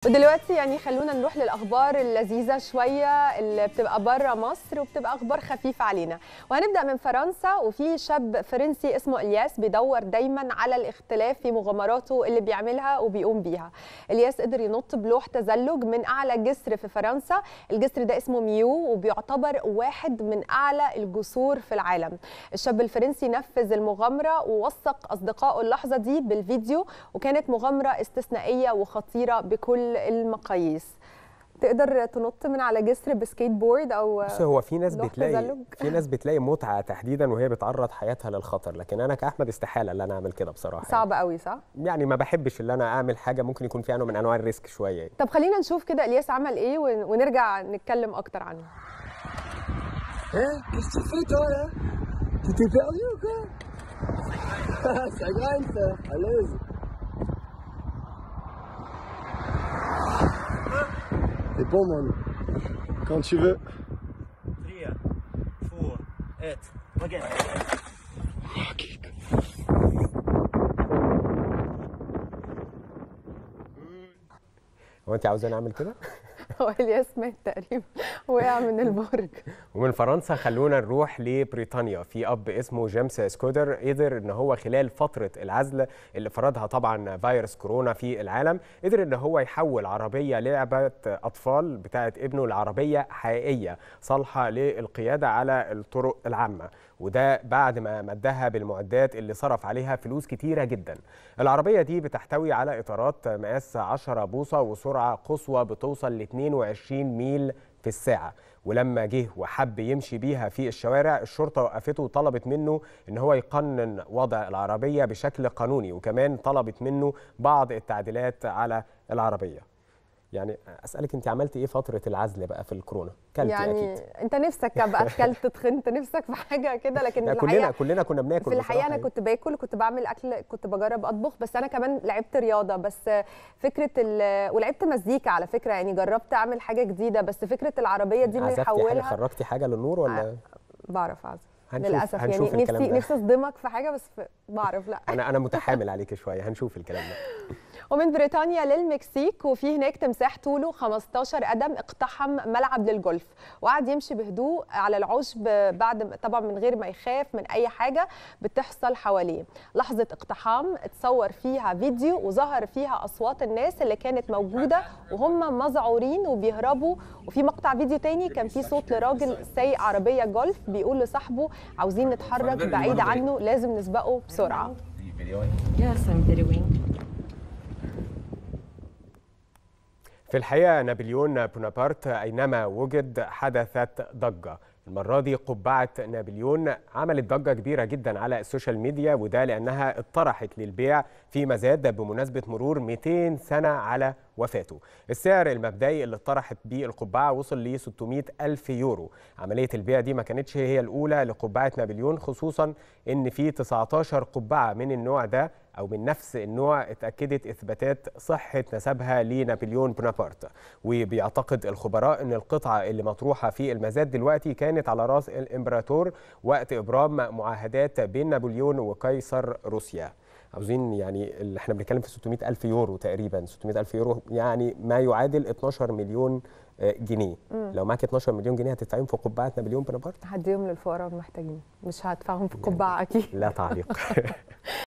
ودلوقتي يعني خلونا نروح للاخبار اللذيذه شويه اللي بتبقى بره مصر وبتبقى اخبار خفيفه علينا وهنبدا من فرنسا وفي شاب فرنسي اسمه الياس بيدور دايما على الاختلاف في مغامراته اللي بيعملها وبيقوم بيها الياس قدر ينط بلوح تزلج من اعلى جسر في فرنسا الجسر ده اسمه ميو وبيعتبر واحد من اعلى الجسور في العالم الشاب الفرنسي نفذ المغامره ووثق اصدقائه اللحظه دي بالفيديو وكانت مغامره استثنائيه وخطيره بكل المقاييس تقدر تنط من على جسر بسكيت بورد او بص هو في ناس لوح بتلاقي تزلج. في ناس بتلاقي متعه تحديدا وهي بتعرض حياتها للخطر لكن انا كاحمد استحاله ان انا اعمل كده بصراحه صعب قوي صح يعني. يعني ما بحبش ان انا اعمل حاجه ممكن يكون فيها نوع من انواع الريسك شويه يعني. طب خلينا نشوف كده الياس عمل ايه ون- ونرجع نتكلم اكتر عنه Hein Qu'est-ce que tu fais toi là Tu t'es perdu ou quoi Ça gagne ça, à l'aise. T'es bon man. Quand tu veux. three, four, eight, again. هو انت عاوزاني اعمل كده هو الياس مات تقريبا وقع من البرج ومن فرنسا خلونا نروح لبريطانيا في اب اسمه جيمس سكودر قدر ان هو خلال فتره العزل اللي فرضها طبعا فيروس كورونا في العالم قدر ان هو يحول عربيه لعبه اطفال بتاعه ابنه لعربيه حقيقيه صالحه للقياده على الطرق العامه وده بعد ما مدها بالمعدات اللي صرف عليها فلوس كتيره جدا العربيه دي بتحتوي على اطارات مقاس 10 بوصه وسرعه قصوى بتوصل ل 22 ميل في الساعة ولما جه وحب يمشي بيها في الشوارع الشرطة وقفته وطلبت منه ان هو يقنن وضع العربية بشكل قانوني وكمان طلبت منه بعض التعديلات على العربية يعني اسالك انت عملتي ايه فتره العزل بقى في الكورونا كلتي يعني اكيد انت نفسك بقى اكلت تخنت نفسك في حاجه كده لكن لا في كلنا الحقيقه كلنا كنا بناكل في الحقيقه انا بصراحة كنت باكل كنت بعمل اكل كنت بجرب اطبخ بس انا كمان لعبت رياضه بس فكره ال... ولعبت مزيكا على فكره يعني جربت اعمل حاجه جديده بس فكره العربيه دي يعني. اللي عزفتي حاجه يحولها خرجتي حاجه للنور ولا بعرف اعزف هنشوف- للاسف هنشوف يعني الكلام نفسي ده. نفسي اصدمك في حاجه بس ف- بعرف لا انا انا متحامل عليك شويه هنشوف الكلام ده ومن بريطانيا للمكسيك وفي هناك تمساح طوله 15 قدم اقتحم ملعب للجولف وقعد يمشي بهدوء على العشب بعد ما- طبعا من غير ما يخاف من اي حاجه بتحصل حواليه لحظه اقتحام اتصور فيها فيديو وظهر فيها اصوات الناس اللي كانت موجوده وهم مذعورين وبيهربوا وفي مقطع فيديو تاني كان فيه صوت لراجل سايق عربيه جولف بيقول لصاحبه عاوزين نتحرك بعيد عنه لازم نسبقه بسرعه Yes, I'm videoing. في الحقيقة نابليون بونابرت أينما وجد حدثت ضجة المرة دي قبعة نابليون عملت ضجة كبيرة جدا على السوشيال ميديا وده لأنها اتطرحت للبيع في مزاد بمناسبة مرور 200 سنة على وفاته السعر المبدئي اللي اتطرحت بيه القبعة وصل ل 600 ألف يورو عملية البيع دي ما كانتش هي الأولى لقبعة نابليون خصوصا إن في 19 قبعة من النوع ده أو من نفس النوع اتأكدت إثباتات صحة نسبها لنابليون بونابرت وبيعتقد الخبراء أن القطعة اللي مطروحة في المزاد دلوقتي كانت على رأس الإمبراطور وقت إبرام معاهدات بين نابليون وقيصر روسيا عاوزين يعني اللي احنا بنتكلم في 600 ألف يورو تقريبا 600 ألف يورو يعني ما يعادل 12 مليون آه، جنيه لو معاك 12 مليون جنيه هتدفعيهم في قبعة نابليون بونابرت هديهم للفقراء المحتاجين مش هدفعهم في قبعه اكيد لا تعليق